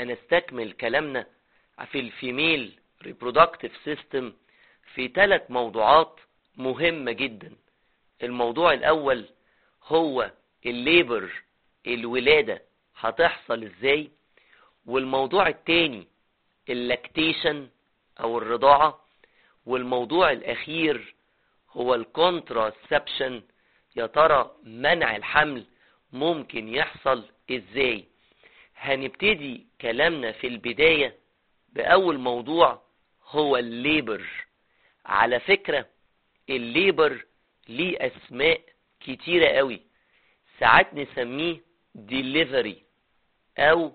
هنستكمل كلامنا في الفيميل reproductive سيستم في ثلاث موضوعات مهمة جدا الموضوع الأول هو الليبر الولادة هتحصل ازاي والموضوع التاني اللاكتيشن او الرضاعة والموضوع الاخير هو الكونتراسبشن يا ترى منع الحمل ممكن يحصل ازاي هنبتدي كلامنا في البداية باول موضوع هو الليبر على فكرة الليبر ليه اسماء كتيرة قوي ساعات نسميه delivery او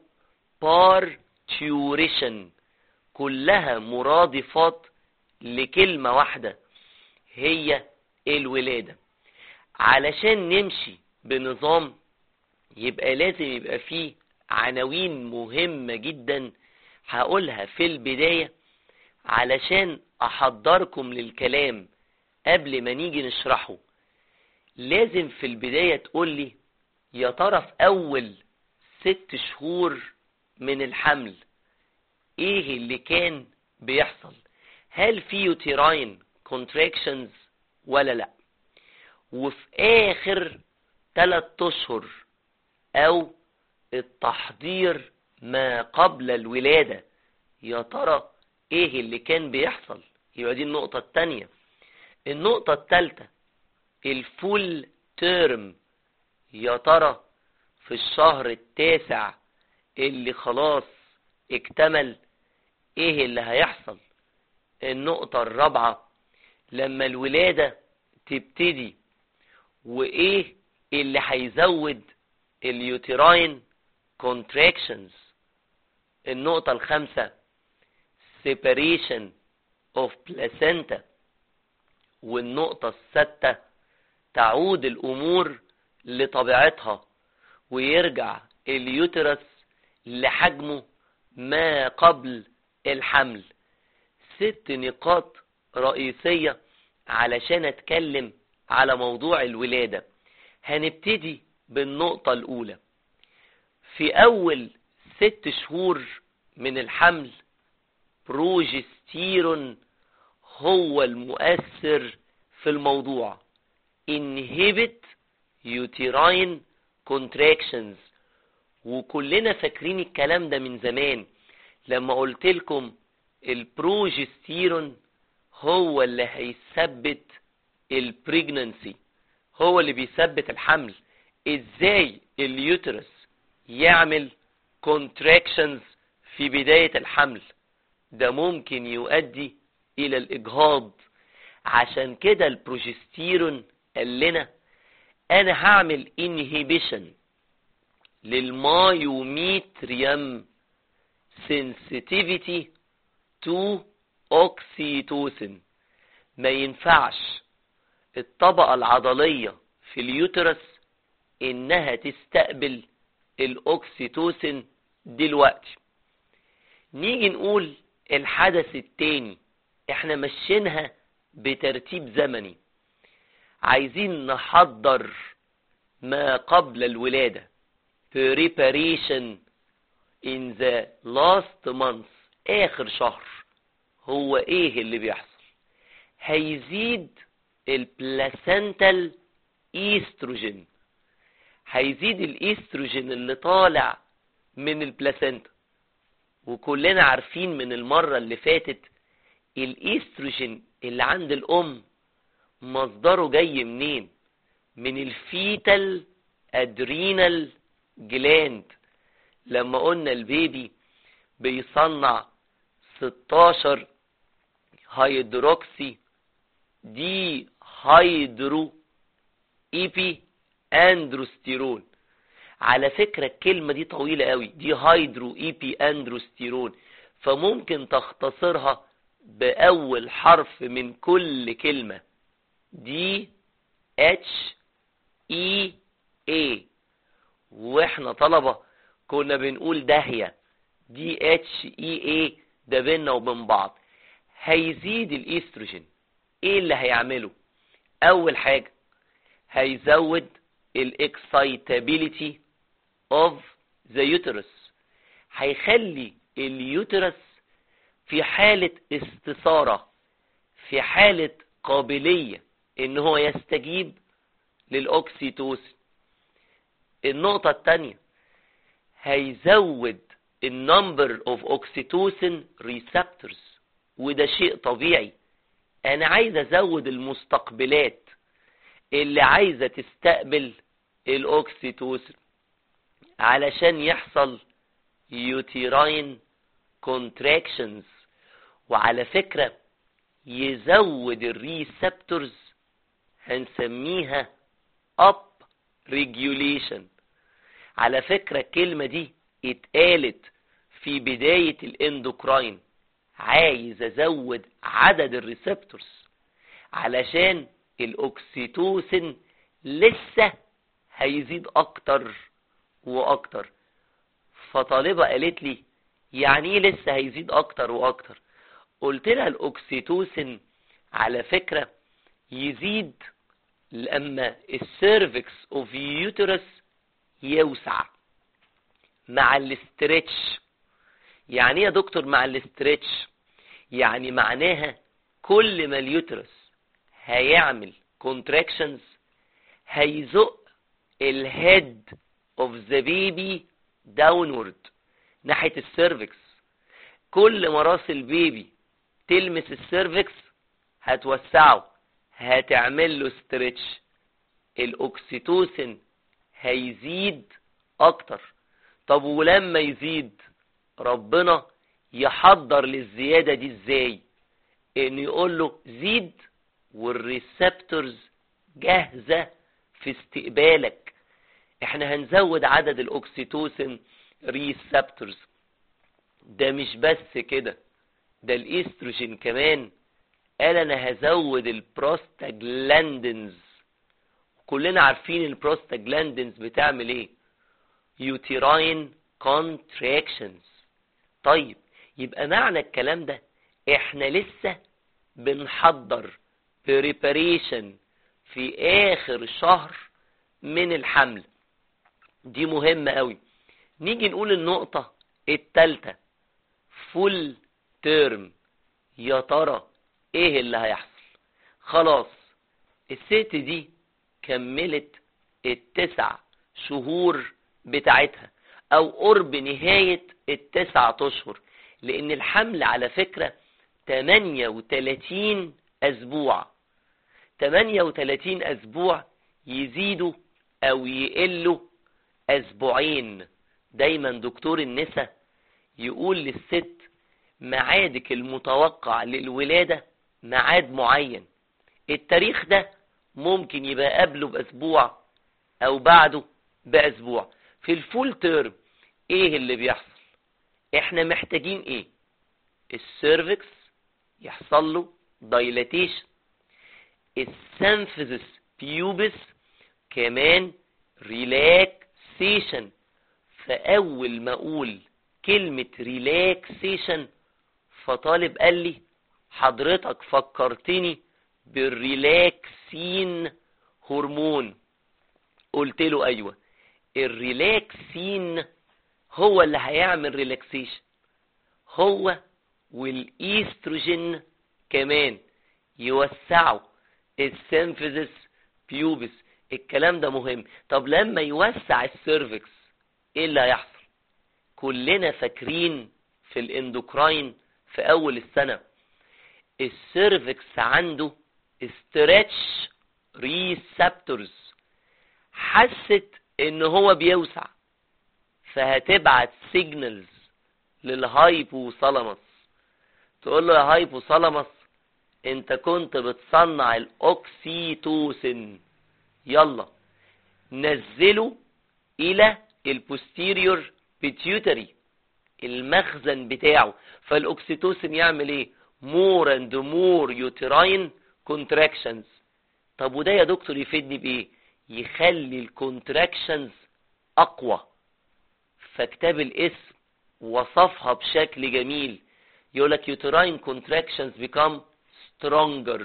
parturition كلها مرادفات لكلمة واحدة هي الولادة علشان نمشي بنظام يبقى لازم يبقى فيه عناوين مهمة جدا هقولها في البداية علشان احضركم للكلام قبل ما نيجي نشرحه لازم في البداية تقولي يا ترى في اول ست شهور من الحمل ايه اللي كان بيحصل هل في يوتيراين كونتراكشنز ولا لا وفي اخر ثلاث اشهر او التحضير ما قبل الولادة يا ترى ايه اللي كان بيحصل يبقى دي النقطة التانية النقطة التالتة الفول تيرم يا ترى في الشهر التاسع اللي خلاص اكتمل ايه اللي هيحصل النقطة الرابعة لما الولادة تبتدي وايه اللي هيزود اليوتيراين contractions النقطة الخامسة separation of placenta والنقطة السادسة تعود الأمور لطبيعتها ويرجع اليوترس لحجمه ما قبل الحمل ست نقاط رئيسية علشان اتكلم على موضوع الولادة هنبتدي بالنقطة الأولى في أول ست شهور من الحمل بروجستيرون هو المؤثر في الموضوع inhibit uterine contractions وكلنا فاكرين الكلام ده من زمان لما قلت لكم البروجستيرون هو اللي هيثبت البريجننسي هو اللي بيثبت الحمل ازاي اليوترس يعمل contractions في بداية الحمل ده ممكن يؤدي الى الاجهاض عشان كده البروجستيرون قال لنا انا هعمل انهيبيشن للمايوميتريم sensitivity to oxytocin ما ينفعش الطبقة العضلية في اليوترس انها تستقبل الاوكسيتوسين دلوقتي نيجي نقول الحدث التاني احنا مشينها بترتيب زمني عايزين نحضر ما قبل الولادة preparation in the last month اخر شهر هو ايه اللي بيحصل هيزيد البلاسنتال ايستروجين هيزيد الايستروجين اللي طالع من البلاسنتا وكلنا عارفين من المرة اللي فاتت الايستروجين اللي عند الام مصدره جاي منين من الفيتال ادرينال جلاند لما قلنا البيبي بيصنع 16 هيدروكسي دي هيدرو ايبي اندروستيرون على فكرة الكلمة دي طويلة قوي دي هيدرو ايبي اندروستيرون فممكن تختصرها بأول حرف من كل كلمة دي اتش اي اي واحنا طلبة كنا بنقول داهية دي اتش اي اي ده بينا وبين بعض هيزيد الايستروجين ايه اللي هيعمله اول حاجة هيزود الاكسايتابيليتي اوف ذا يوترس هيخلي اليوترس في حالة استثارة في حالة قابلية ان هو يستجيب للاوكسيتوسين النقطة التانية هيزود النمبر اوف اوكسيتوسين ريسبتورز وده شيء طبيعي انا عايز ازود المستقبلات اللي عايزة تستقبل الاوكسيتوسين علشان يحصل يوتيراين كونتراكشنز وعلى فكرة يزود الريسبتورز هنسميها اب ريجوليشن على فكرة الكلمة دي اتقالت في بداية الاندوكراين عايز ازود عدد الريسبتورز علشان الاوكسيتوسين لسه هيزيد اكتر واكتر فطالبة قالت لي يعني ايه لسه هيزيد اكتر واكتر قلت لها الاوكسيتوسين على فكرة يزيد لما السيرفكس اوف يوترس يوسع مع الاسترتش يعني ايه يا دكتور مع الاسترتش يعني معناها كل ما اليوترس هيعمل كونتراكشنز هيزق الهيد اوف ذا بيبي داونورد ناحية السيرفكس كل ما راس البيبي تلمس السيرفكس هتوسعه هتعمل له ستريتش الاوكسيتوسين هيزيد اكتر طب ولما يزيد ربنا يحضر للزيادة دي ازاي ان يقول له زيد والريسبتورز جاهزة في استقبالك احنا هنزود عدد الاوكسيتوسين ريسبتورز ده مش بس كده ده الاستروجين كمان قال انا هزود البروستاجلاندنز كلنا عارفين البروستاجلاندنز بتعمل ايه يوتيراين كونتراكشنز طيب يبقى معنى الكلام ده احنا لسه بنحضر بريباريشن في اخر شهر من الحمل دي مهمة قوي نيجي نقول النقطة التالتة فول تيرم يا ترى ايه اللي هيحصل خلاص الست دي كملت التسع شهور بتاعتها او قرب نهاية التسعة اشهر لان الحمل على فكرة 38 اسبوع 38 اسبوع يزيدوا او يقلوا اسبوعين دايما دكتور النساء يقول للست ميعادك المتوقع للولادة ميعاد معين التاريخ ده ممكن يبقى قبله باسبوع او بعده باسبوع في الفول تيرم ايه اللي بيحصل احنا محتاجين ايه السيرفكس يحصل له دايلاتيشن السنفذس بيوبس كمان ريلاكسيشن فاول ما اقول كلمة ريلاكسيشن فطالب قال لي حضرتك فكرتني بالريلاكسين هرمون قلت له ايوه الريلاكسين هو اللي هيعمل ريلاكسيشن هو والايستروجين كمان يوسعوا السينفيزس بيوبس الكلام ده مهم طب لما يوسع السيرفكس ايه اللي هيحصل كلنا فاكرين في الاندوكراين في اول السنة السيرفكس عنده استرتش ريسبتورز حست ان هو بيوسع فهتبعت سيجنالز للهايبوثالاموس تقول له يا هايبوثالاموس انت كنت بتصنع الاوكسيتوسين يلا نزله الى البوستيريور بيتيوتري المخزن بتاعه فالاوكسيتوسين يعمل ايه مور اند مور يوتراين كونتراكشنز طب وده يا دكتور يفيدني بايه يخلي الكونتراكشنز اقوى فكتاب الاسم وصفها بشكل جميل يقولك يوتراين كونتراكشنز become stronger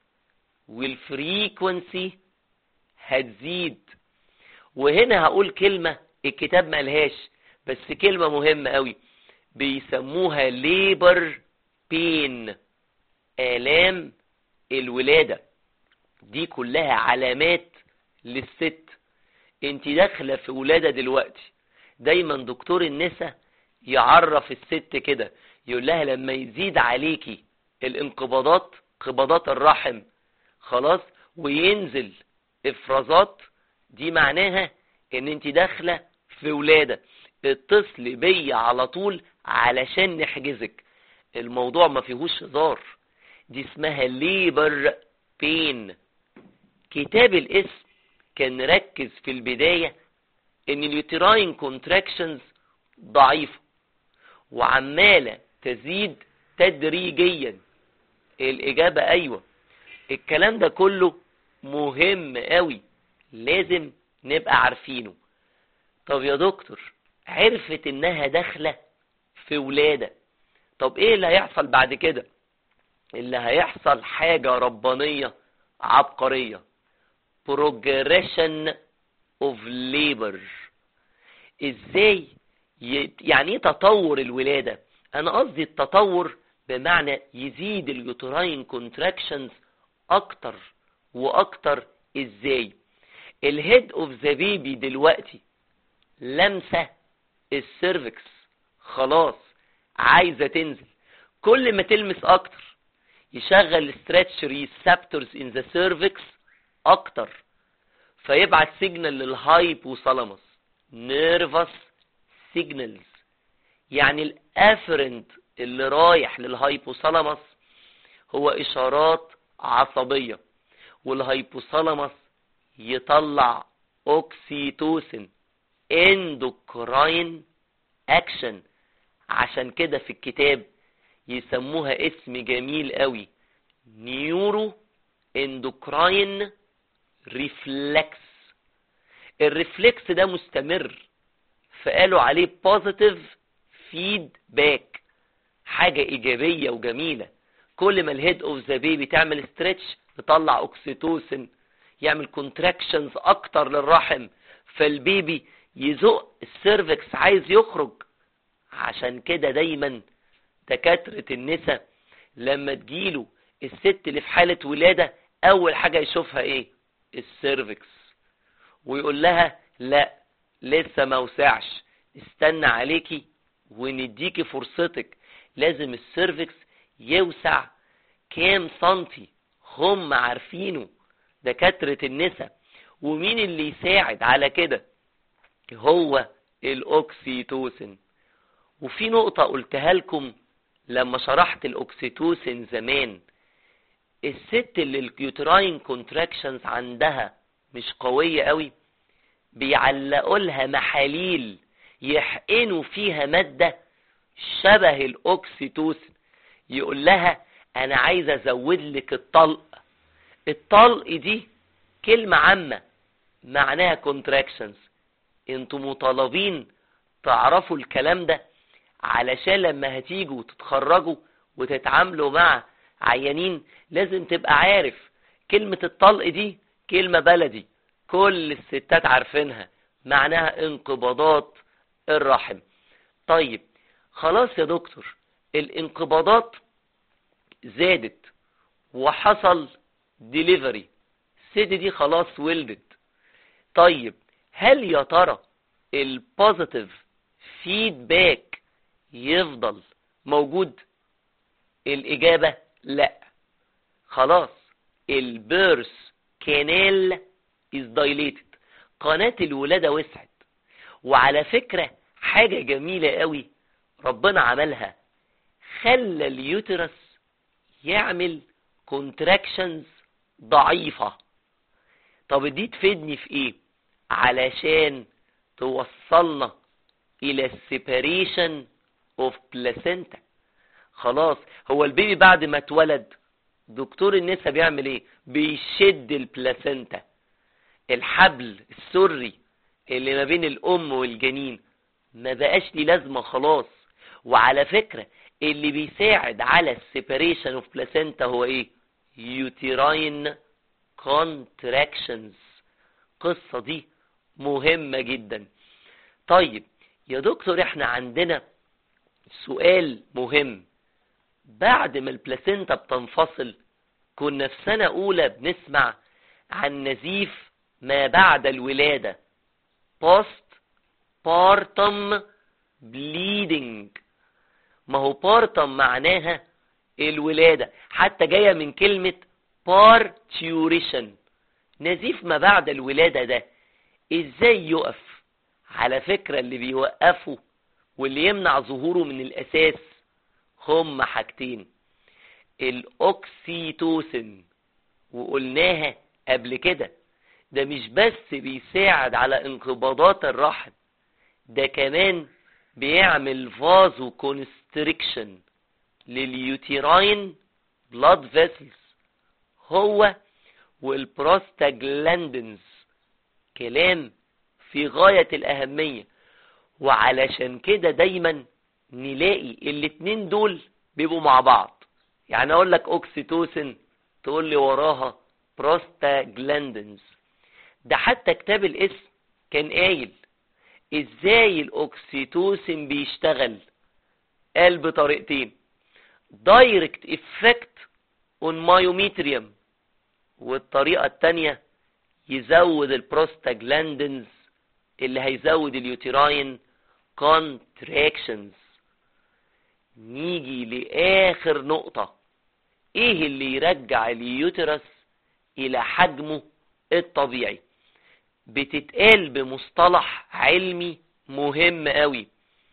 والفريكونسي هتزيد وهنا هقول كلمة الكتاب ما قالهاش بس كلمة مهمة قوي بيسموها ليبر بين آلام الولادة دي كلها علامات للست انت داخلة في ولادة دلوقتي دايما دكتور النساء يعرف الست كده يقول لها لما يزيد عليكي الانقباضات انقباضات الرحم خلاص وينزل افرازات دي معناها ان انت داخله في ولاده اتصلي بيا على طول علشان نحجزك الموضوع ما فيهوش هزار دي اسمها ليبر بين كتاب الاسم كان ركز في البداية ان اليوتراين كونتراكشنز ضعيفة وعمالة تزيد تدريجيا الاجابة ايوه الكلام ده كله مهم قوي لازم نبقى عارفينه طب يا دكتور عرفت انها داخلة في ولادة طب ايه اللي هيحصل بعد كده اللي هيحصل حاجة ربانية عبقرية progression of labor ازاي ي... يعني ايه تطور الولادة انا قصدي التطور بمعنى يزيد اليوتراين كونتراكشنز اكتر واكتر ازاي الهيد اوف ذا بيبي دلوقتي لمسه السيرفكس خلاص عايزه تنزل كل ما تلمس اكتر يشغل stretch receptors in the cervix اكتر فيبعت سيجنال للهايبوثالاموس نيرفس سيجنالز يعني الافرنت اللي رايح للهايبوثالاموس هو اشارات عصبية والهايبوثالاموس يطلع اوكسيتوسين اندوكراين اكشن عشان كده في الكتاب يسموها اسم جميل قوي نيورو اندوكراين ريفلكس الريفلكس ده مستمر فقالوا عليه بوزيتيف فيدباك حاجة ايجابية وجميلة كل ما الهيد اوف ذا بيبي تعمل ستريتش تطلع اوكسيتوسين يعمل كونتراكشنز اكتر للرحم فالبيبي يزق السيرفكس عايز يخرج عشان كده دايما دكاترة النساء لما تجيله الست اللي في حالة ولادة اول حاجة يشوفها ايه السيرفكس ويقول لها لا لسه ما وسعش استنى عليكي ونديكي فرصتك لازم السيرفكس يوسع كام سنتي هم عارفينه دكاترة النساء ومين اللي يساعد على كده هو الاوكسيتوسين وفي نقطة قلتها لكم لما شرحت الاوكسيتوسين زمان الست اللي اليوتراين كونتراكشنز عندها مش قوية قوي بيعلقوا لها محاليل يحقنوا فيها مادة شبه الاوكسيتوسين يقول لها انا عايز ازود لك الطلق الطلق دي كلمة عامة معناها كونتراكشنز انتوا مطالبين تعرفوا الكلام ده علشان لما هتيجوا تتخرجوا وتتعاملوا مع عيانين لازم تبقى عارف كلمة الطلق دي كلمة بلدي كل الستات عارفينها معناها انقباضات الرحم طيب خلاص يا دكتور الانقباضات زادت وحصل ديليفري الست دي خلاص ولدت طيب هل يا ترى البوزيتيف فيدباك يفضل موجود الاجابة لا خلاص البيرس كانال is dilated قناة الولادة وسعت وعلى فكرة حاجة جميلة قوي ربنا عملها خلى اليوترس يعمل كونتراكشنز ضعيفة طب دي تفيدني في ايه علشان توصلنا الى السيباريشن اوف بلاسينتا خلاص هو البيبي بعد ما اتولد دكتور النساء بيعمل ايه بيشد البلاسينتا الحبل السري اللي ما بين الام والجنين ما بقاش ليه لازمه خلاص وعلى فكره اللي بيساعد على السيباريشن اوف بلاسينتا هو ايه يوتيراين كونتراكشنز القصه دي مهمه جدا طيب يا دكتور احنا عندنا سؤال مهم بعد ما البلاسينتا بتنفصل كنا في سنة أولى بنسمع عن نزيف ما بعد الولادة post partum bleeding ما هو partum معناها الولادة حتى جاية من كلمة parturition نزيف ما بعد الولادة ده ازاي يقف على فكرة اللي بيوقفه واللي يمنع ظهوره من الاساس هم حاجتين الاوكسيتوسن وقلناها قبل كده ده مش بس بيساعد على انقباضات الرحم ده كمان بيعمل فازو كونستريكشن لليوتيراين بلاد فيسلز هو والبروستاجلاندنز كلام في غاية الأهمية وعلشان كده دايما نلاقي الاتنين دول بيبقوا مع بعض يعني اقول لك اوكسيتوسن تقول لي وراها بروستاجلاندنز ده حتى كتاب الاسم كان قايل ازاي الاوكسيتوسن بيشتغل قال بطريقتين دايركت افكت اون مايوميتريوم والطريقة التانية يزود البروستاجلاندنز اللي هيزود اليوتيراين كونتراكشنز نيجي لآخر نقطة ايه اللي يرجع اليوترس الى حجمه الطبيعي بتتقال بمصطلح علمي مهم قوي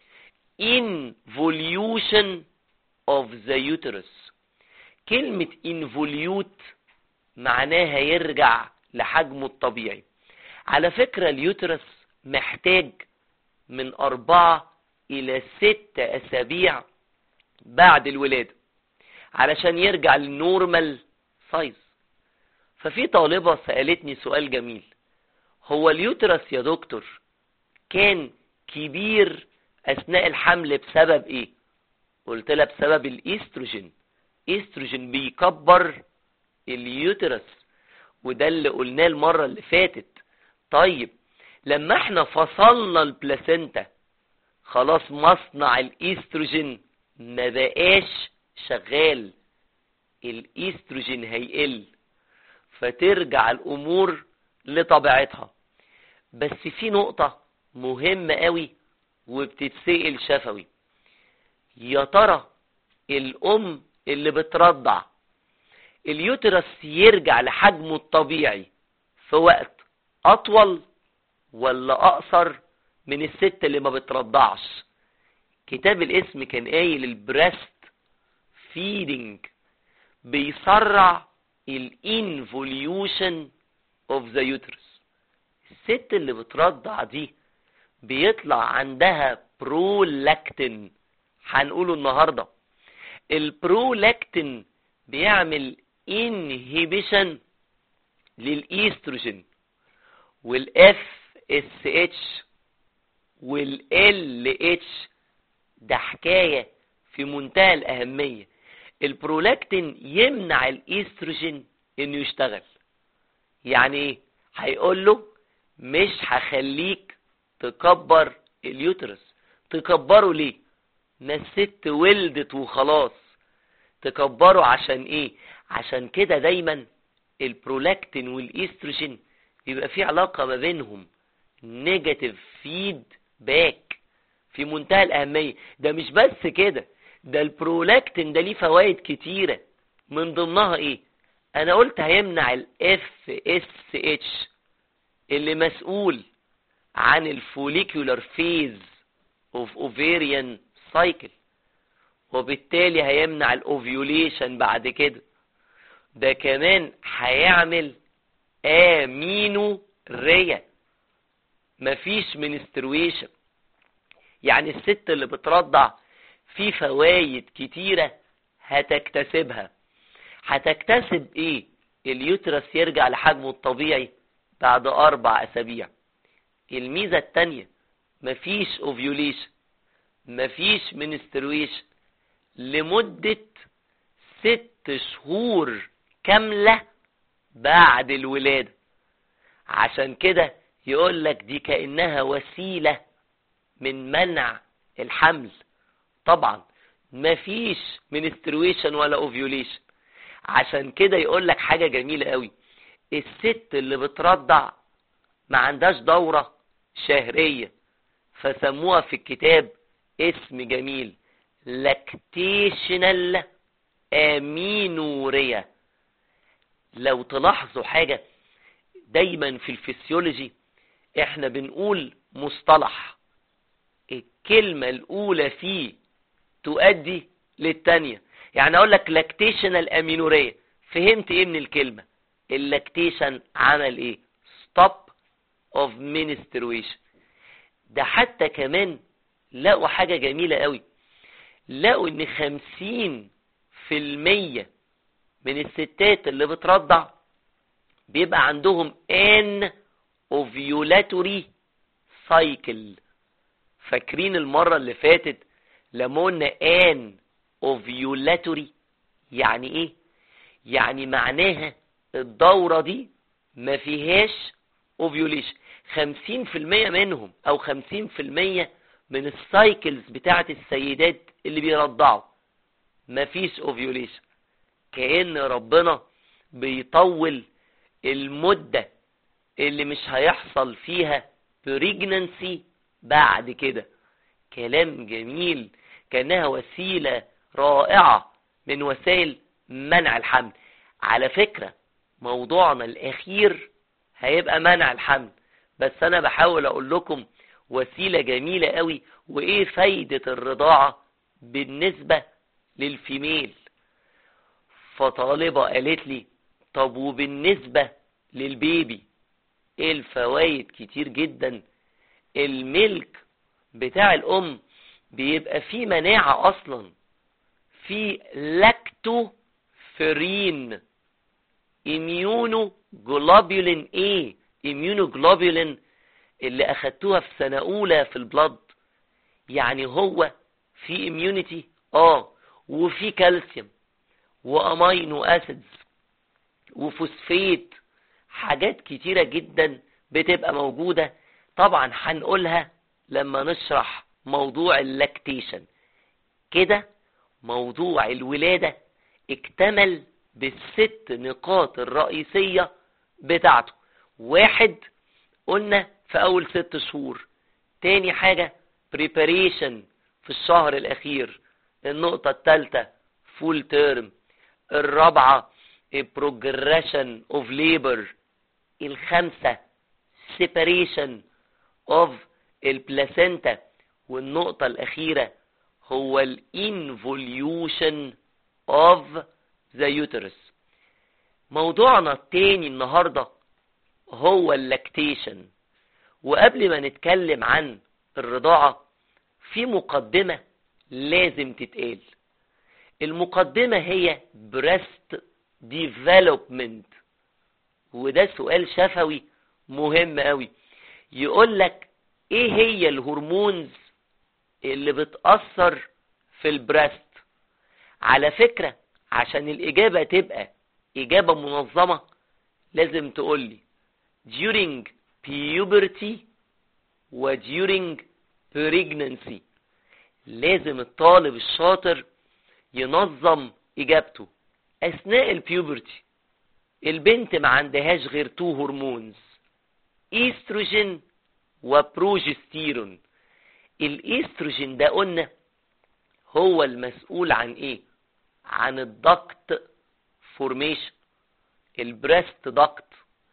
involution of the uterus كلمة involute معناها يرجع لحجمه الطبيعي على فكرة اليوترس محتاج من أربعة إلى ست أسابيع بعد الولادة علشان يرجع للنورمال سايز ففي طالبة سألتني سؤال جميل هو اليوترس يا دكتور كان كبير أثناء الحمل بسبب إيه قلت لها بسبب الإستروجين إستروجين بيكبر اليوترس وده اللي قلناه المرة اللي فاتت طيب لما احنا فصلنا البلاسينتا خلاص مصنع الايستروجين ما بقاش شغال الايستروجين هيقل فترجع الامور لطبيعتها بس في نقطة مهمة قوي وبتتسأل شفوي يا ترى الام اللي بترضع اليوترس يرجع لحجمه الطبيعي في وقت اطول ولا اقصر من الست اللي ما بترضعش كتاب الاسم كان قايل البريست فيدنج بيسرع الانفوليوشن اوف ذا يوترس الست اللي بترضع دي بيطلع عندها برولاكتين هنقوله النهارده البرولاكتين بيعمل انهيبيشن للايستروجين والاف اس اتش والال اتش ده حكايه في منتهى الاهميه البرولاكتين يمنع الايستروجين انه يشتغل يعني ايه هيقول له مش هخليك تكبر اليوترس تكبره ليه ما الست ولدت وخلاص تكبره عشان ايه عشان كده دايما البرولاكتين والايستروجين بيبقى في علاقة ما بينهم نيجاتيف فيد باك في منتهى الأهمية ده مش بس كده ده البرولاكتين ده ليه فوائد كتيرة من ضمنها ايه انا قلت هيمنع الاف اس اتش اللي مسؤول عن الفوليكولار فيز اوف اوفيريان سايكل وبالتالي هيمنع الاوفيوليشن بعد كده ده كمان هيعمل امينو ريا مفيش منسترويشن يعني الست اللي بترضع في فوايد كتيرة هتكتسبها هتكتسب ايه اليوترس يرجع لحجمه الطبيعي بعد اربع اسابيع الميزة التانية مفيش اوفيوليشن مفيش منسترويشن لمدة ست شهور كاملة بعد الولادة عشان كده يقول لك دي كأنها وسيلة من منع الحمل طبعا مفيش منسترويشن ولا اوفيوليشن عشان كده يقول لك حاجة جميلة قوي الست اللي بترضع ما عندهاش دورة شهرية فسموها في الكتاب اسم جميل لاكتيشنال امينوريا لو تلاحظوا حاجة دايما في الفسيولوجي احنا بنقول مصطلح الكلمة الاولى فيه تؤدي للتانية يعني اقول لك لاكتيشنال امينوريا فهمت ايه من الكلمة اللاكتيشن عمل ايه stop of menstruation ده حتى كمان لقوا حاجة جميلة قوي لقوا ان خمسين في المية من الستات اللي بترضع بيبقى عندهم ان ovulatory cycle فاكرين المرة اللي فاتت لما قلنا ان ovulatory يعني ايه يعني معناها الدورة دي ما فيهاش ovulation خمسين في المية منهم او خمسين في المية من السايكلز بتاعت السيدات اللي بيرضعوا مفيش اوفيوليشن كأن ربنا بيطول المدة اللي مش هيحصل فيها بريجننسي بعد كده كلام جميل كانها وسيلة رائعة من وسائل منع الحمل على فكرة موضوعنا الاخير هيبقى منع الحمل بس انا بحاول اقول لكم وسيلة جميلة قوي وايه فايدة الرضاعة بالنسبة للفيميل فطالبة قالت لي طب وبالنسبة للبيبي ايه الفوائد كتير جدا الملك بتاع الام بيبقى فيه مناعة اصلا في لاكتو فرين اميونو جلوبولين ايه اميونو جلوبولين اللي اخدتوها في سنة اولى في البلد يعني هو في اميونيتي اه وفي كالسيوم وامينو اسيدز وفوسفيت حاجات كتيرة جدا بتبقى موجودة طبعا هنقولها لما نشرح موضوع اللاكتيشن كده موضوع الولادة اكتمل بالست نقاط الرئيسية بتاعته واحد قلنا في اول ست شهور تاني حاجة preparation في الشهر الاخير النقطة الثالثة full term الرابعة progression of labor الخامسة separation of البلاسينتا والنقطة الأخيرة هو الانفوليوشن of the uterus موضوعنا التاني النهاردة هو اللاكتيشن وقبل ما نتكلم عن الرضاعة في مقدمة لازم تتقال المقدمة هي breast development وده سؤال شفوي مهم قوي يقول لك ايه هي الهرمونز اللي بتأثر في البريست على فكرة عشان الإجابة تبقى إجابة منظمة لازم تقولي during puberty و during pregnancy لازم الطالب الشاطر ينظم إجابته أثناء البيوبرتي البنت ما عندهاش غير تو هرمونز ايستروجين وبروجستيرون الايستروجين ده قلنا هو المسؤول عن ايه عن الدكت فورميشن البريست دكت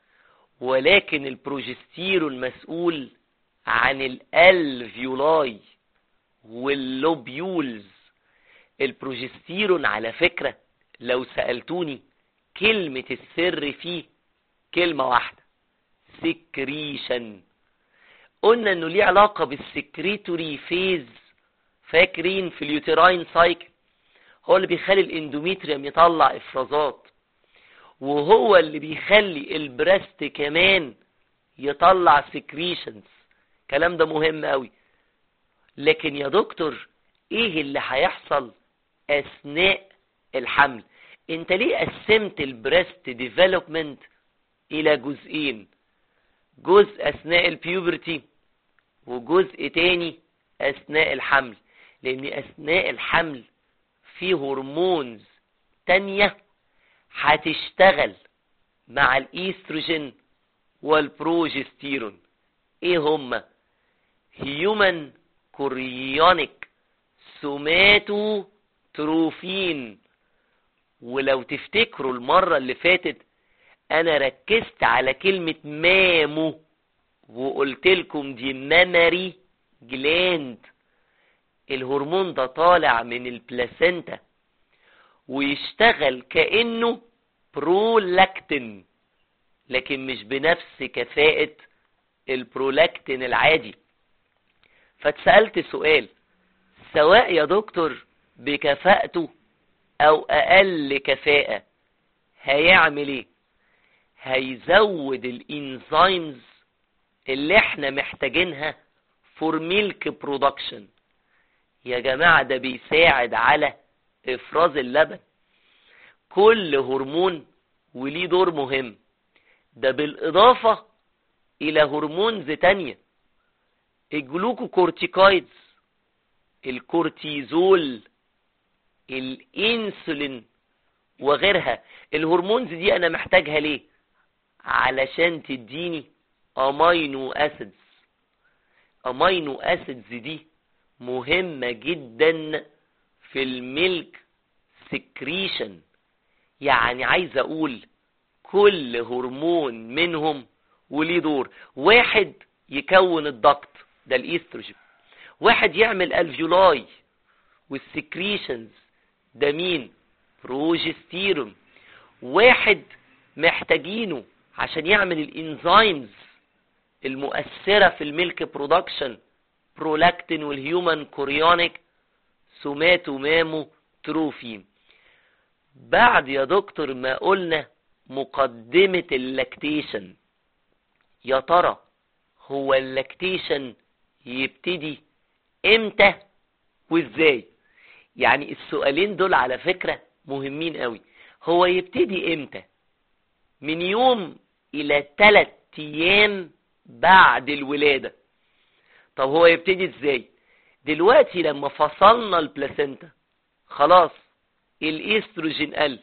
ولكن البروجستيرون مسؤول عن الالفيولاي واللوبيولز البروجستيرون على فكرة لو سألتوني كلمة السر فيه كلمة واحدة سكريشن قلنا انه ليه علاقة بالسكريتوري فيز فاكرين في اليوتراين سايكل هو اللي بيخلي الاندوميتريوم يطلع افرازات وهو اللي بيخلي البريست كمان يطلع سكريشنز الكلام ده مهم قوي لكن يا دكتور ايه اللي هيحصل اثناء الحمل انت ليه قسمت البريست ديفلوبمنت الى جزئين جزء اثناء البيوبرتي وجزء تاني اثناء الحمل لان اثناء الحمل في هرمونز تانية هتشتغل مع الايستروجين والبروجستيرون ايه هما هيومن كوريونيك سوماتو تروفين ولو تفتكروا المرة اللي فاتت انا ركزت على كلمة مامو وقلت لكم دي مامري جلاند الهرمون ده طالع من البلاسنتا ويشتغل كأنه برولاكتين لكن مش بنفس كفاءة البرولاكتين العادي فاتسألت سؤال سواء يا دكتور بكفاءته او اقل كفاءة هيعمل ايه هيزود الانزيمز اللي احنا محتاجينها فور ميلك برودكشن يا جماعة ده بيساعد على افراز اللبن كل هرمون وليه دور مهم ده بالاضافة الى هرمونز تانية الجلوكوكورتيكويدز الكورتيزول الانسولين وغيرها الهرمونز دي انا محتاجها ليه علشان تديني امينو اسيدز امينو اسيدز دي مهمة جدا في الميلك سكريشن يعني عايز اقول كل هرمون منهم وليه دور واحد يكون الضغط ده الايستروجين واحد يعمل الفيولاي والسكريشنز ده مين بروجستيرون واحد محتاجينه عشان يعمل الانزيمز المؤثرة في الميلك برودكشن برولاكتين والهيومن كوريونيك سوماتو مامو تروفين بعد يا دكتور ما قلنا مقدمة اللاكتيشن يا ترى هو اللاكتيشن يبتدي امتى وازاي يعني السؤالين دول على فكرة مهمين قوي هو يبتدي امتى من يوم الى ثلاث ايام بعد الولادة طب هو يبتدي ازاي دلوقتي لما فصلنا البلاسنتا خلاص الايستروجين قل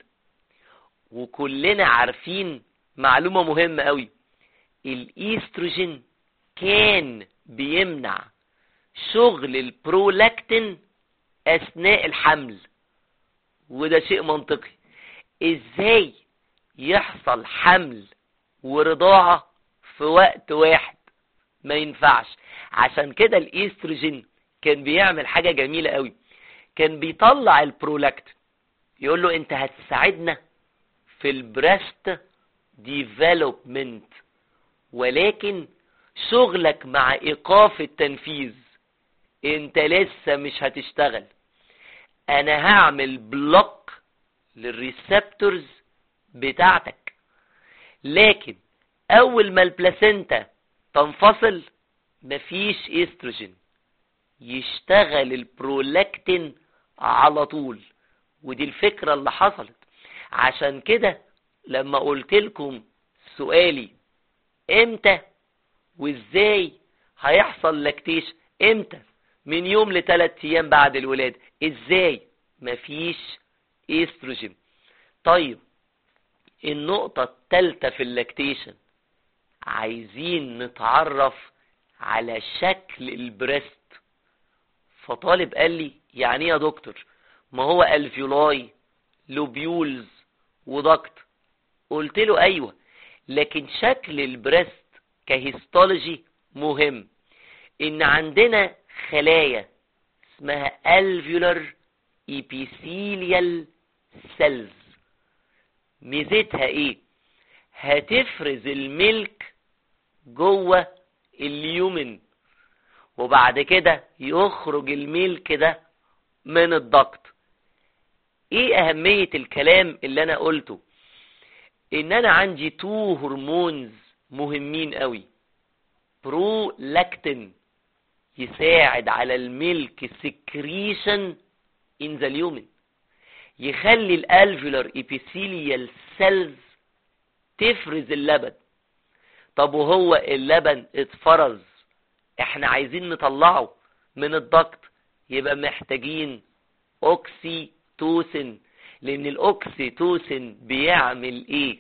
وكلنا عارفين معلومة مهمة قوي الايستروجين كان بيمنع شغل البرولاكتين اثناء الحمل وده شيء منطقي ازاي يحصل حمل ورضاعة في وقت واحد ما ينفعش عشان كده الايستروجين كان بيعمل حاجة جميلة قوي كان بيطلع البرولاكتين يقول له انت هتساعدنا في البريست ديفلوبمنت ولكن شغلك مع ايقاف التنفيذ انت لسه مش هتشتغل انا هعمل بلوك للريسبتورز بتاعتك لكن اول ما البلاسينتا تنفصل مفيش استروجين يشتغل البرولاكتين على طول ودي الفكرة اللي حصلت عشان كده لما قلت لكم سؤالي امتى وازاي هيحصل لاكتيش امتى من يوم لثلاث ايام بعد الولادة ازاي مفيش استروجين طيب النقطة التالتة في اللاكتيشن عايزين نتعرف على شكل البريست فطالب قال لي يعني ايه يا دكتور ما هو الفيولاي لوبيولز وضغط قلت له ايوه لكن شكل البريست كهيستولوجي مهم ان عندنا خلايا اسمها alveolar epithelial cells ميزتها ايه هتفرز الملك جوه اليومن وبعد كده يخرج الملك ده من الضغط ايه اهمية الكلام اللي انا قلته ان انا عندي تو هرمونز مهمين قوي برولاكتين يساعد على الميلك سكريشن ان ذا اليومن يخلي الالفيولار ابيثيليال سيلز تفرز اللبن طب وهو اللبن اتفرز احنا عايزين نطلعه من الضغط يبقى محتاجين اوكسيتوسن لان الاوكسيتوسن بيعمل ايه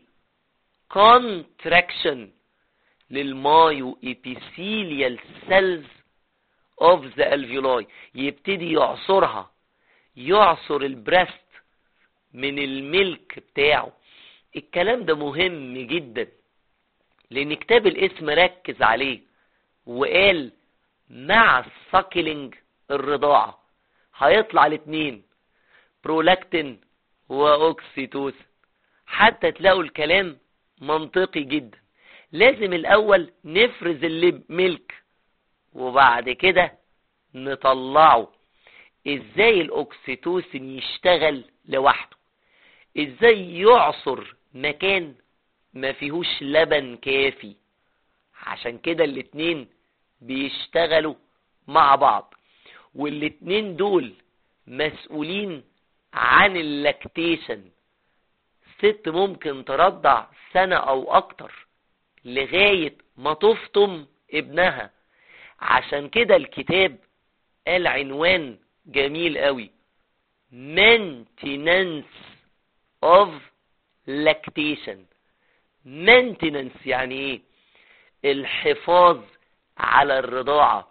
كونتراكشن للمايو epithelial cells of the alveoli يبتدي يعصرها يعصر البريست من الملك بتاعه الكلام ده مهم جدا لان كتاب الاسم ركز عليه وقال مع الساكلينج الرضاعة هيطلع الاتنين برولاكتين واوكسيتوسن حتى تلاقوا الكلام منطقي جدا لازم الاول نفرز اللب ملك وبعد كده نطلعه ازاي الاوكسيتوسن يشتغل لوحده ازاي يعصر مكان ما فيهوش لبن كافي عشان كده الاتنين بيشتغلوا مع بعض والاتنين دول مسؤولين عن اللاكتيشن ست ممكن ترضع سنة او اكتر لغاية ما تفطم ابنها عشان كده الكتاب قال عنوان جميل قوي maintenance of lactation maintenance يعني ايه الحفاظ على الرضاعة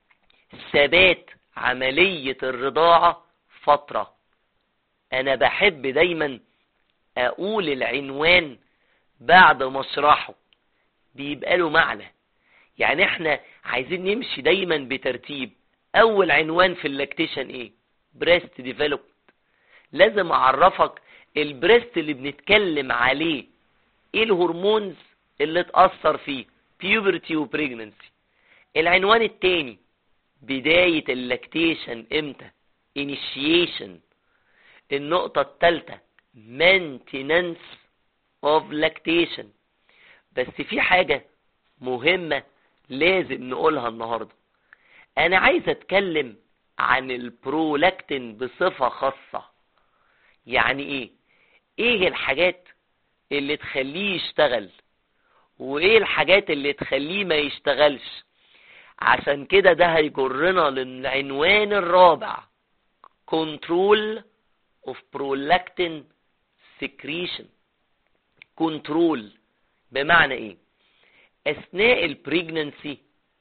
ثبات عملية الرضاعة فترة انا بحب دايما اقول العنوان بعد ما اشرحه بيبقى له معنى يعني احنا عايزين نمشي دايما بترتيب اول عنوان في اللاكتيشن ايه بريست ديفلوبمنت لازم اعرفك البريست اللي بنتكلم عليه ايه الهرمونز اللي تأثر فيه بيوبرتي وبريجننسي العنوان التاني بداية اللاكتيشن امتى initiation النقطة التالتة maintenance of lactation بس في حاجة مهمة لازم نقولها النهاردة انا عايز اتكلم عن البرولاكتين بصفة خاصة يعني ايه ايه الحاجات اللي تخليه يشتغل وايه الحاجات اللي تخليه ما يشتغلش عشان كده ده هيجرنا للعنوان الرابع control of prolactin secretion control بمعنى ايه اثناء البريجننسي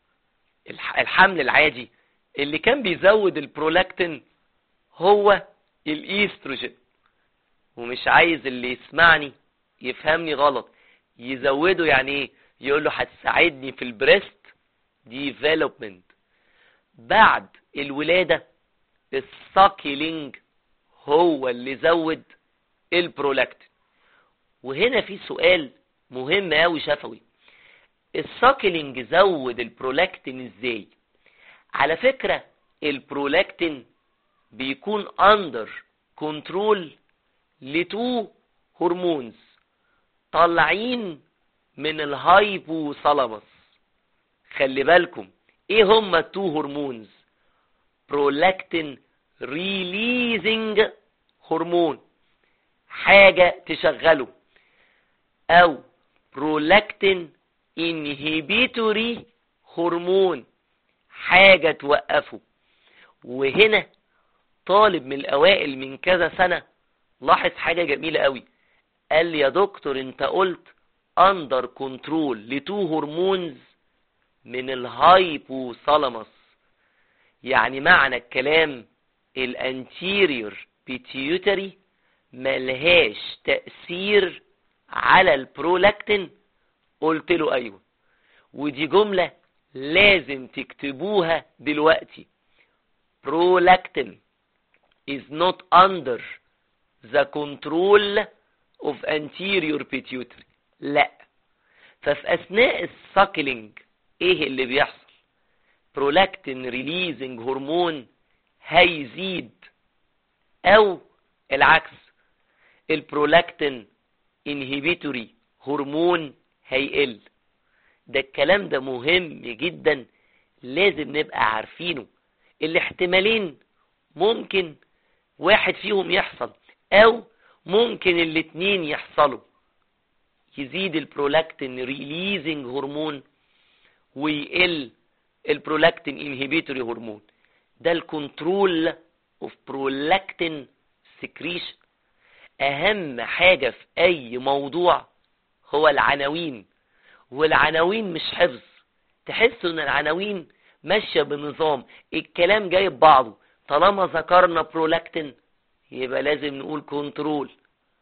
الحمل العادي اللي كان بيزود البرولاكتين هو الايستروجين ومش عايز اللي يسمعني يفهمني غلط يزوده يعني ايه يقول له هتساعدني في البريست ديفلوبمنت بعد الولادة الساكيلينج هو اللي زود البرولاكتين وهنا في سؤال مهم قوي شفوي الساكلينج زود البرولاكتين ازاي على فكرة البرولاكتين بيكون اندر كنترول لتو هرمونز طالعين من الهايبوثالاموس خلي بالكم ايه هما التو هرمونز برولاكتين ريليزنج هرمون حاجة تشغله او برولاكتين انهبيتوري هرمون حاجة توقفه وهنا طالب من الاوائل من كذا سنة لاحظ حاجة جميلة قوي قال لي يا دكتور انت قلت اندر كنترول لتو هرمونز من الهايبوثالاموس يعني معنى الكلام الانتيريور بيتيوتري ملهاش تأثير على البرولاكتين قلت له ايوه ودي جملة لازم تكتبوها دلوقتي prolactin is not under the control of anterior pituitary لا ففي اثناء الساكلينج ايه اللي بيحصل prolactin releasing هرمون هيزيد او العكس البرولاكتين انهبيتوري هرمون هيقل ده الكلام ده مهم جدا لازم نبقى عارفينه الاحتمالين ممكن واحد فيهم يحصل او ممكن الاتنين يحصلوا يزيد البرولاكتين ريليزنج هرمون ويقل البرولاكتين انهبيتوري هرمون ده الكنترول اوف برولاكتين سكريشن اهم حاجة في اي موضوع هو العناوين والعناوين مش حفظ تحس ان العناوين ماشية بنظام الكلام جاي ببعضه طالما ذكرنا برولاكتين يبقى لازم نقول كنترول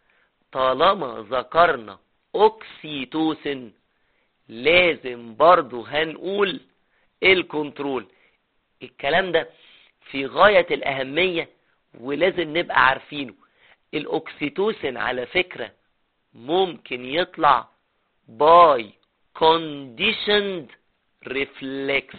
طالما ذكرنا اوكسيتوسن لازم برضو هنقول الكنترول الكلام ده في غاية الأهمية ولازم نبقى عارفينه الأكسيتوسن على فكرة ممكن يطلع باي conditioned reflex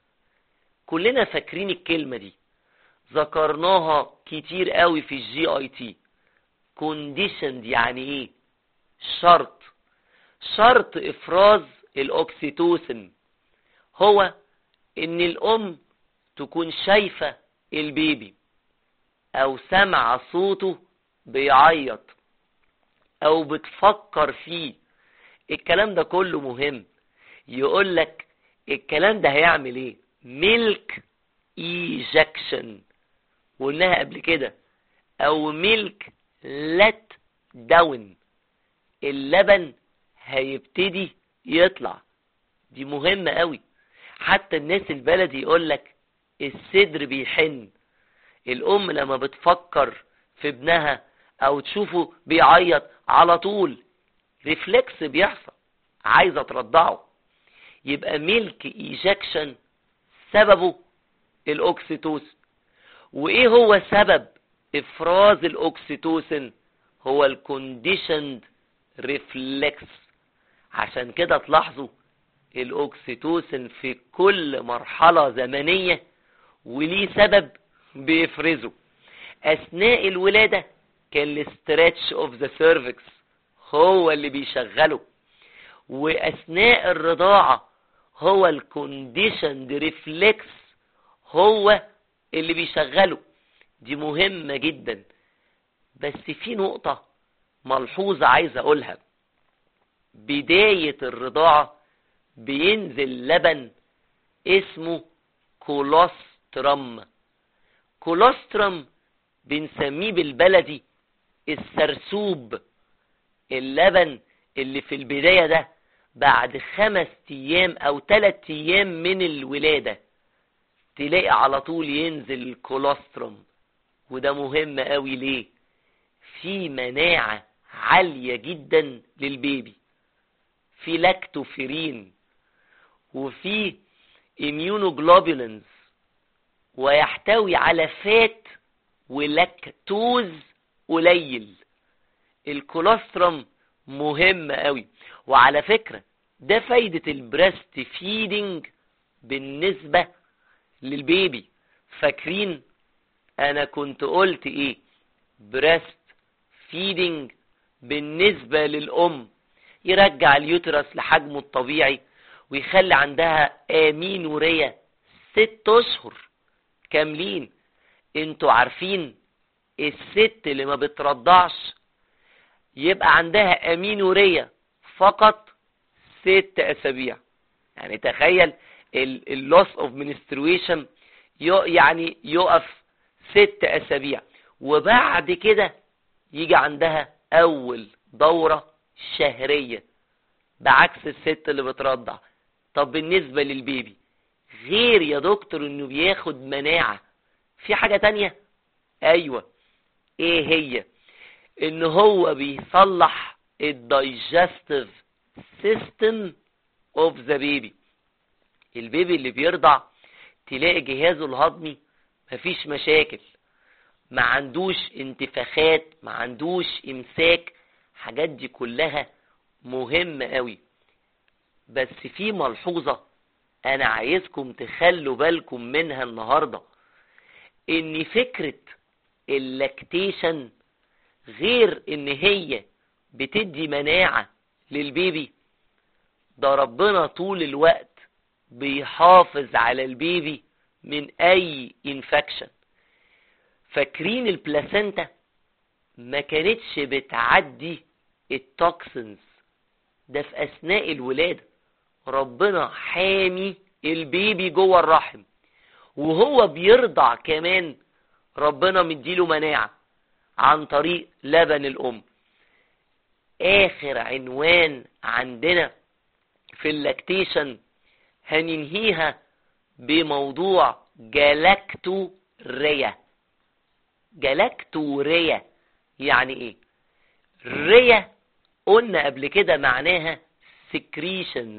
كلنا فاكرين الكلمة دي ذكرناها كتير قوي في الجي اي تي conditioned يعني ايه شرط شرط افراز الاكسيتوسن هو ان الام تكون شايفة البيبي او سمع صوته بيعيط او بتفكر فيه الكلام ده كله مهم يقول لك الكلام ده هيعمل ايه ميلك ايجكشن وقلناها قبل كده او ميلك لت داون اللبن هيبتدي يطلع دي مهمة قوي حتى الناس البلدي يقول لك الصدر بيحن الام لما بتفكر في ابنها او تشوفه بيعيط على طول ريفلكس بيحصل عايزه ترضعه يبقى ميلك ايجكشن سببه الاوكسيتوسن وايه هو سبب افراز الاوكسيتوسن هو الكونديشند ريفلكس عشان كده تلاحظوا الاوكسيتوسن في كل مرحلة زمنية وليه سبب بيفرزه اثناء الولادة كان الاسترتش اوف ذا سيرفكس هو اللي بيشغله واثناء الرضاعة هو الكونديشند ريفلكس هو اللي بيشغله دي مهمة جدا بس في نقطة ملحوظة عايز اقولها بداية الرضاعة بينزل لبن اسمه كولوسترم كولوسترم بنسميه بالبلدي السرسوب اللبن اللي في البداية ده بعد خمس ايام او تلات ايام من الولادة تلاقي على طول ينزل الكولوسترم وده مهم قوي ليه في مناعة عالية جدا للبيبي في لاكتوفيرين وفي اميونوجلوبولينز ويحتوي على فات ولاكتوز قليل الكولوسترم مهم قوي وعلى فكرة ده فايدة البريست فيدنج بالنسبة للبيبي فاكرين انا كنت قلت ايه بريست فيدنج بالنسبة للام يرجع اليوترس لحجمه الطبيعي ويخلي عندها امينورية ست اشهر كاملين انتوا عارفين الست اللي ما بترضعش يبقى عندها امينورية فقط ست اسابيع يعني تخيل اللوس اوف منسترويشن يعني يقف ست اسابيع وبعد كده يجي عندها اول دورة شهرية بعكس الست اللي بترضع طب بالنسبة للبيبي غير يا دكتور انه بياخد مناعة في حاجة تانية ايوه ايه هي ان هو بيصلح الدايجستيف سيستم اوف ذا بيبي البيبي اللي بيرضع تلاقي جهازه الهضمي مفيش مشاكل ما عندوش انتفاخات ما عندوش امساك حاجات دي كلها مهمة قوي بس في ملحوظة انا عايزكم تخلوا بالكم منها النهاردة ان فكرة اللاكتيشن غير ان هي بتدي مناعة للبيبي ده ربنا طول الوقت بيحافظ على البيبي من اي انفكشن فاكرين البلاسنتا ما كانتش بتعدي التوكسنز ده في اثناء الولادة ربنا حامي البيبي جوه الرحم وهو بيرضع كمان ربنا مديله مناعة عن طريق لبن الأم آخر عنوان عندنا في اللاكتيشن هننهيها بموضوع جلاكتوريا جلاكتوريا يعني ايه ريا قلنا قبل كده معناها سكريشنز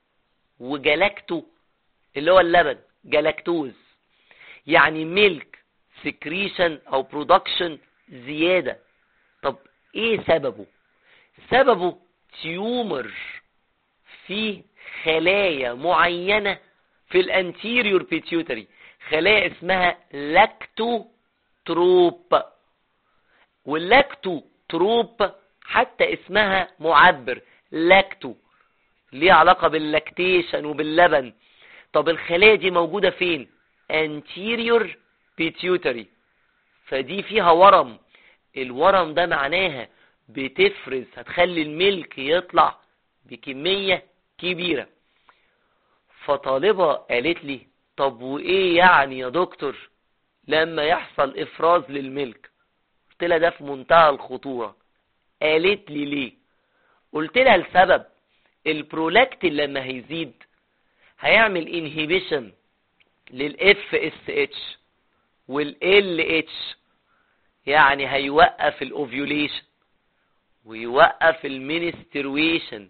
وجلاكتو اللي هو اللبن جلاكتوز يعني ميلك سكريشن او برودكشن زيادة طب ايه سببه سببه تيومر في خلايا معينة في الانتيريور بيتيوتري خلايا اسمها لاكتو تروب واللاكتو تروب حتى اسمها معبر لاكتو ليه علاقة باللاكتيشن وباللبن طب الخلايا دي موجودة فين anterior pituitary فدي فيها ورم الورم ده معناها بتفرز هتخلي الملك يطلع بكمية كبيرة فطالبة قالت لي طب وايه يعني يا دكتور لما يحصل افراز للملك قلت لها ده في منتهى الخطورة قالت لي ليه قلت لها السبب البرولاكتين لما هيزيد هيعمل انهيبيشن للاف اس اتش والال اتش يعني هيوقف الاوفيوليشن ويوقف المينسترويشن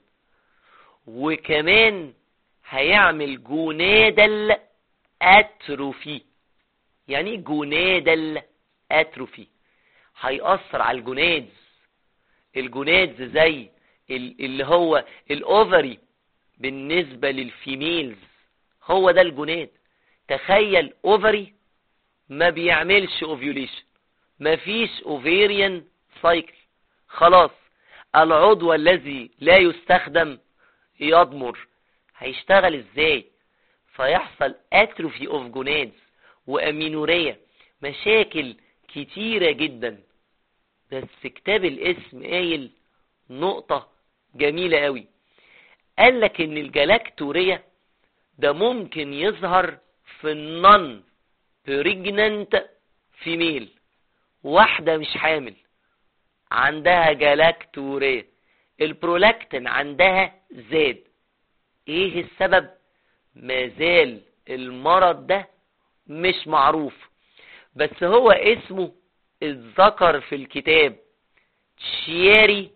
وكمان هيعمل جونادال اتروفي يعني جونادال اتروفي هيأثر على الجونادز الجونادز زي اللي هو الاوفري بالنسبة للفيميلز هو ده الجوناد تخيل اوفري ما بيعملش اوفيوليشن مفيش اوفيريان سايكل خلاص العضو الذي لا يستخدم يضمر هيشتغل ازاي فيحصل اتروفي اوف جونادز وامينوريا مشاكل كتيرة جدا بس كتاب الاسم قايل نقطة جميلة قوي قال لك ان الجلاكتوريا ده ممكن يظهر في النون بريجننت فيميل واحدة مش حامل عندها جلاكتوريا البرولاكتين عندها زاد ايه السبب مازال المرض ده مش معروف بس هو اسمه اتذكر في الكتاب تشيري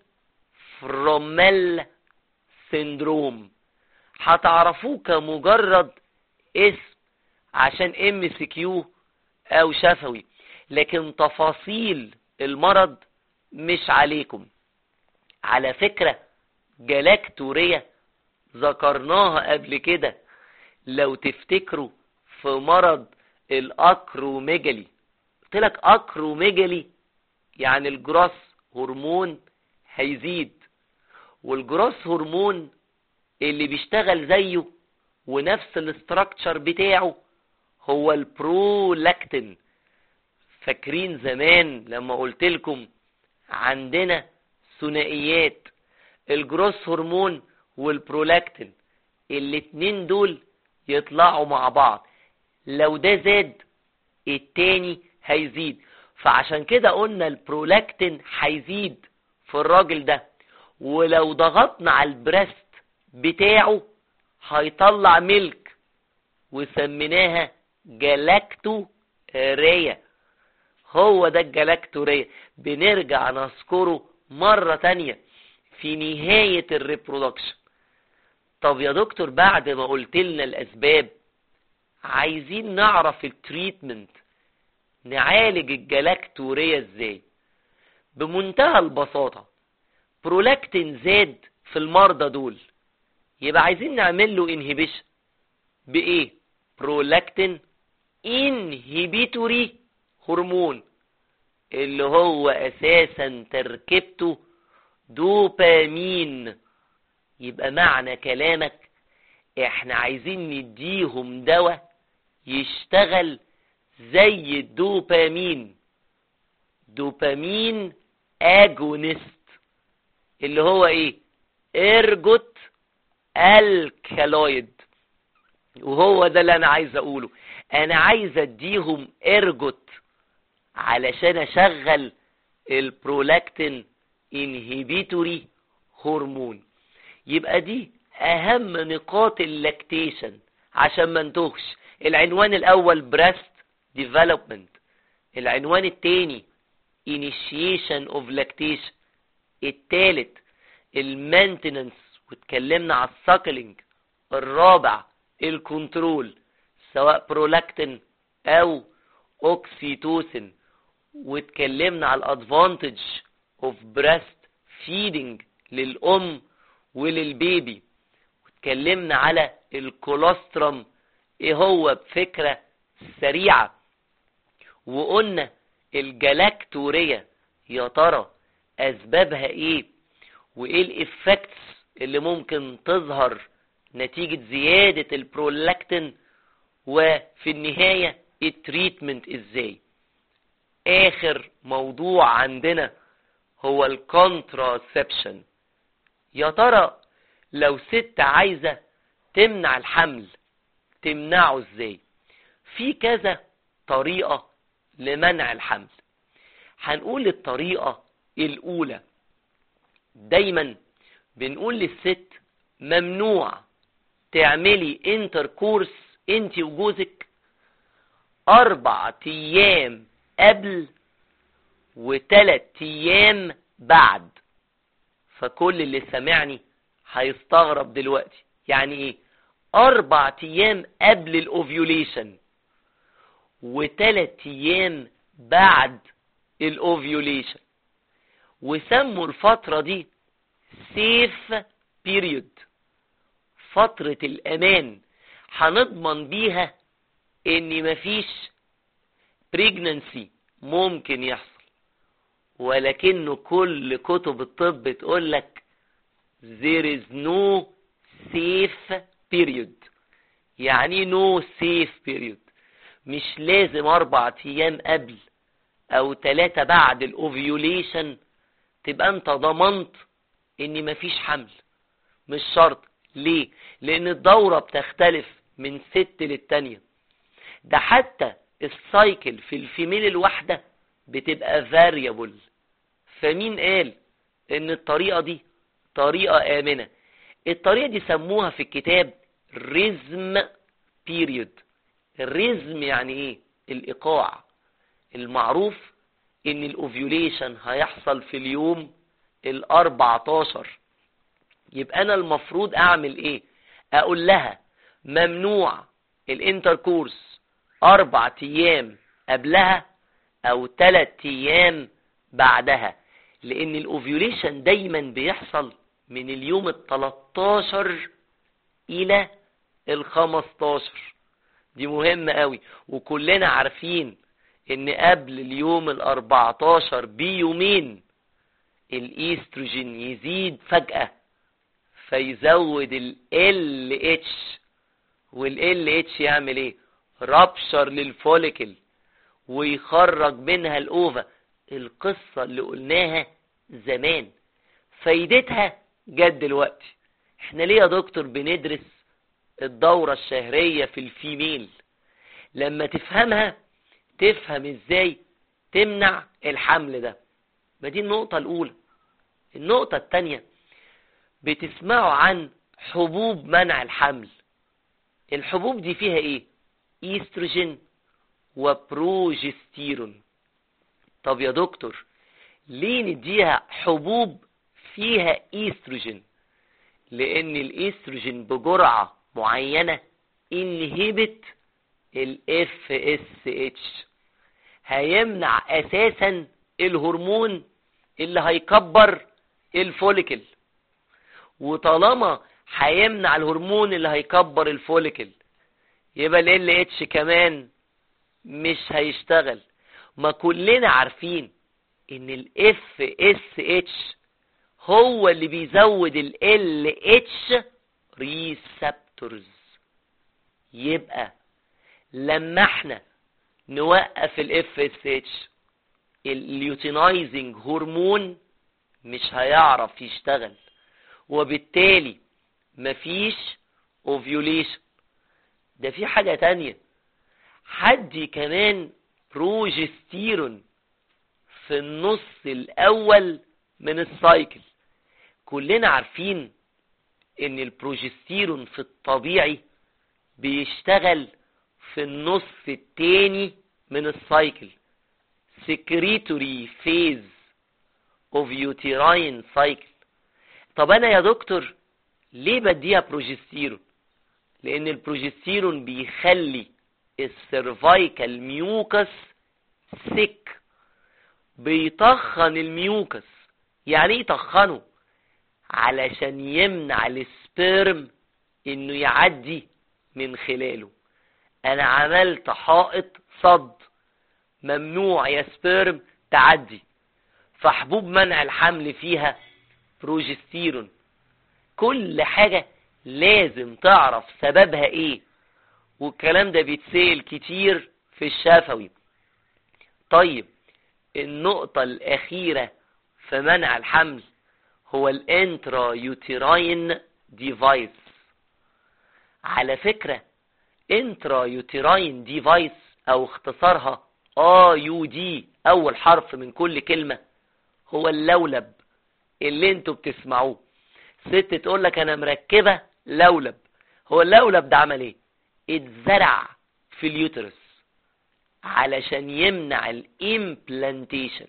فروميل سندروم هتعرفوه كمجرد اسم عشان ام سي كيو او شفوي لكن تفاصيل المرض مش عليكم على فكرة جلاكتورية ذكرناها قبل كده لو تفتكروا في مرض الاكروميجالي قلت لك اكروميجالي يعني الجراس هرمون هيزيد والجراس هرمون اللي بيشتغل زيه ونفس الاستراكشر بتاعه هو البرولاكتين فاكرين زمان لما قلت لكم عندنا ثنائيات الجروس هرمون والبرولاكتين الاتنين دول يطلعوا مع بعض لو ده زاد التاني هيزيد فعشان كده قلنا البرولاكتين هيزيد في الراجل ده ولو ضغطنا على البريست بتاعه هيطلع ملك وسميناها جلاكتوريا هو ده الجلاكتوريا بنرجع نذكره مرة تانية في نهاية الريبرودكشن طب يا دكتور بعد ما قلت لنا الاسباب عايزين نعرف التريتمنت نعالج الجلاكتوريا ازاي بمنتهى البساطة برولاكتين زاد في المرضى دول يبقى عايزين نعمل له انهبيشن بايه برولاكتين انهبيتوري هرمون اللي هو اساسا تركيبته دوبامين يبقى معنى كلامك احنا عايزين نديهم دواء يشتغل زي الدوبامين دوبامين اجونست اللي هو ايه ارجوت الكالويد وهو ده اللي انا عايز اقوله انا عايز اديهم ارجوت علشان اشغل البرولاكتين انهبيتوري هرمون يبقى دي اهم نقاط اللاكتيشن عشان ما نتوهش العنوان الاول بريست ديفلوبمنت العنوان التاني initiation of lactation التالت المينتننس واتكلمنا على الساكلينج الرابع الكنترول سواء برولاكتين او اوكسيتوسين واتكلمنا على الادفانتج اوف بريست فيدنج للام وللبيبي واتكلمنا على الكولوسترم ايه هو بفكرة سريعة وقلنا الجلاكتورية يا ترى اسبابها ايه وايه الافكتس اللي ممكن تظهر نتيجة زيادة البرولاكتين وفي النهاية التريتمنت ازاي اخر موضوع عندنا هو الكونتراسبشن يا ترى لو ست عايزة تمنع الحمل تمنعه ازاي في كذا طريقة لمنع الحمل هنقول الطريقة الاولى دايما بنقول للست ممنوع تعملي انتركورس انت وجوزك اربع ايام قبل وتلات ايام بعد فكل اللي سمعني هيستغرب دلوقتي يعني ايه اربع ايام قبل الاوفيوليشن وتلات ايام بعد الاوفيوليشن وسموا الفترة دي سيف بيريود فترة الامان هنضمن بيها ان مفيش بريجننسي ممكن يحصل ولكنه كل كتب الطب تقول لك there is no safe period يعني no safe period مش لازم اربع ايام قبل او ثلاثة بعد الاوفيوليشن تبقى انت ضمنت ان مفيش حمل مش شرط ليه لان الدورة بتختلف من ست للتانية ده حتى السايكل في الفيميل الواحدة بتبقى فاريبل فمين قال ان الطريقة دي طريقة امنة الطريقة دي سموها في الكتاب ريزم بيريود الريزم يعني ايه الايقاع المعروف ان الاوفيوليشن هيحصل في اليوم الاربعتاشر يبقى انا المفروض اعمل ايه اقول لها ممنوع الانتركورس اربع ايام قبلها او تلات ايام بعدها لان الاوفيوليشن دايما بيحصل من اليوم التلاتاشر الى الخمستاشر دي مهمة قوي وكلنا عارفين ان قبل اليوم الاربعتاشر بيومين الايستروجين يزيد فجأة فيزود ال LH وال LH يعمل ايه رابشر للفوليكل ويخرج منها الاوفا القصة اللي قلناها زمان فايدتها جت دلوقتي احنا ليه يا دكتور بندرس الدورة الشهرية في الفيميل لما تفهمها تفهم ازاي تمنع الحمل ده ما دي النقطة الاولى النقطة التانية بتسمعوا عن حبوب منع الحمل الحبوب دي فيها ايه ايستروجين وبروجستيرون طب يا دكتور ليه نديها حبوب فيها ايستروجين لان الايستروجين بجرعة معينة انهبت الاف اس اتش هيمنع اساسا الهرمون اللي هيكبر الفوليكل وطالما هيمنع الهرمون اللي هيكبر الفوليكل يبقى ال اتش كمان مش هيشتغل ما كلنا عارفين ان الاف اس اتش هو اللي بيزود ال اتش ريسبتورز يبقى لما احنا نوقف الاف اس اتش اليوتينايزنج هرمون مش هيعرف يشتغل وبالتالي مفيش اوفيوليشن ده في حاجة تانية هدي كمان بروجستيرون في النص الاول من السايكل كلنا عارفين ان البروجستيرون في الطبيعي بيشتغل في النص التاني من السايكل secretory phase of uterine cycle طب انا يا دكتور ليه بديها بروجستيرون لان البروجستيرون بيخلي السيرفايكال ميوكس سك بيطخن الميوكس يعني ايه يطخنه علشان يمنع السبيرم انه يعدي من خلاله انا عملت حائط صد ممنوع يا سبيرم تعدي فحبوب منع الحمل فيها بروجستيرون كل حاجة لازم تعرف سببها ايه والكلام ده بيتسأل كتير في الشفوي طيب النقطة الأخيرة في منع الحمل هو الانترا يوتيراين ديفايس على فكرة انترا يوتيراين ديفايس او اختصارها ا يو دي اول حرف من كل كلمة هو اللولب اللي انتوا بتسمعوه ست تقول لك انا مركبة لولب هو اللولب ده عمل ايه اتزرع في اليوترس علشان يمنع الامبلانتيشن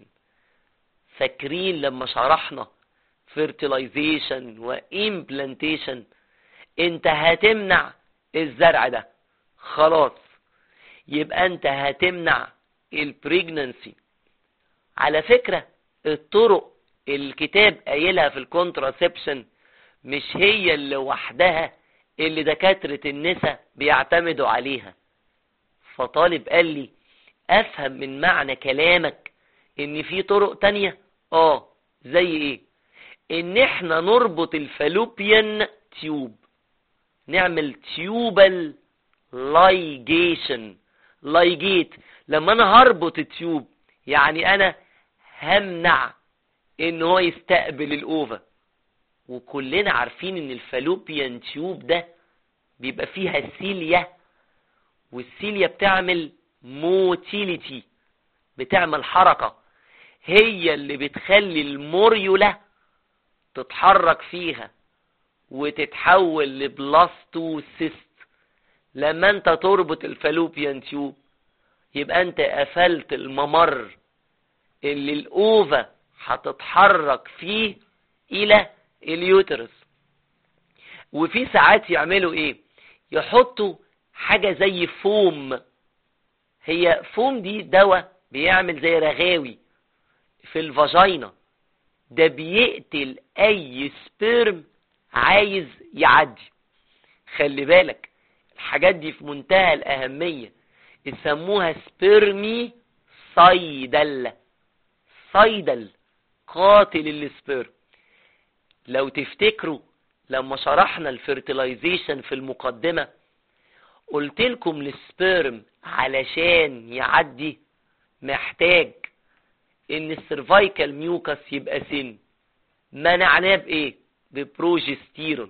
فاكرين لما شرحنا fertilization وامبلانتيشن انت هتمنع الزرع ده خلاص يبقى انت هتمنع البريجننسي على فكرة الطرق الكتاب قايلها في الكونتراسبشن مش هي اللي وحدها اللي دكاترة النساء بيعتمدوا عليها فطالب قال لي افهم من معنى كلامك ان في طرق تانية اه زي ايه ان احنا نربط الفالوبيان تيوب نعمل تيوبال لايجيشن لايجيت لما انا هربط التيوب يعني انا همنع ان هو يستقبل الاوفا وكلنا عارفين ان الفالوبيان تيوب ده بيبقى فيها سيليا والسيليا بتعمل موتيليتي بتعمل حركة هي اللي بتخلي الموريولا تتحرك فيها وتتحول لبلاستوسيست لما انت تربط الفالوبيان تيوب يبقى انت قفلت الممر اللي الاوفا هتتحرك فيه الى اليوترس وفي ساعات يعملوا ايه يحطوا حاجة زي فوم هي فوم دي دواء بيعمل زي رغاوي في الفاجينا ده بيقتل اي سبيرم عايز يعدي خلي بالك الحاجات دي في منتهى الاهمية يسموها سبيرمي صيدل صيدل قاتل السبيرم لو تفتكروا لما شرحنا الفيرتلايزيشن في المقدمة قلت لكم السبيرم علشان يعدي محتاج ان السيرفايكال ميوكس يبقى سن منعناه بايه ببروجستيرون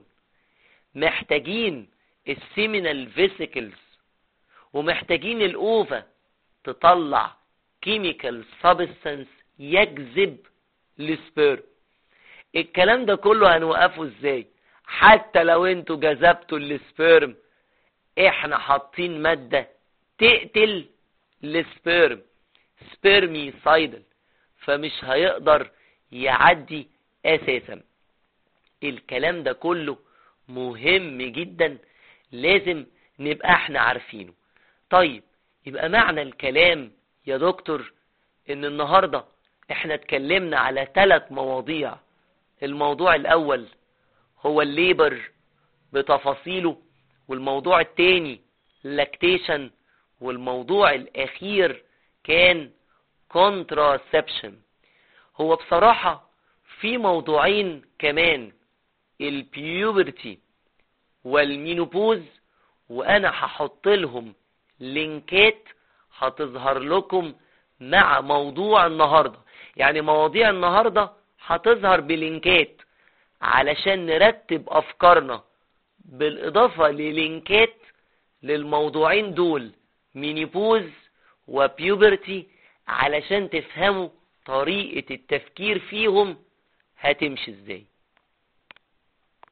محتاجين السيمينال فيسيكلز ومحتاجين الاوفا تطلع كيميكال سبستانس يجذب السبيرم الكلام ده كله هنوقفه ازاي حتى لو انتوا جذبتوا السبيرم احنا حاطين مادة تقتل السبيرم سبيرمي سايدل فمش هيقدر يعدي اساسا الكلام ده كله مهم جدا لازم نبقى احنا عارفينه طيب يبقى معنى الكلام يا دكتور ان النهاردة احنا اتكلمنا على ثلاث مواضيع الموضوع الاول هو الليبر بتفاصيله والموضوع التاني لاكتيشن والموضوع الاخير كان contraception هو بصراحة في موضوعين كمان البيوبرتي والمينوبوز وانا هحط لهم لينكات هتظهر لكم مع موضوع النهاردة يعني مواضيع النهاردة هتظهر بلينكات علشان نرتب افكارنا بالاضافة للينكات للموضوعين دول مينيبوز وبيوبرتي علشان تفهموا طريقة التفكير فيهم هتمشي ازاي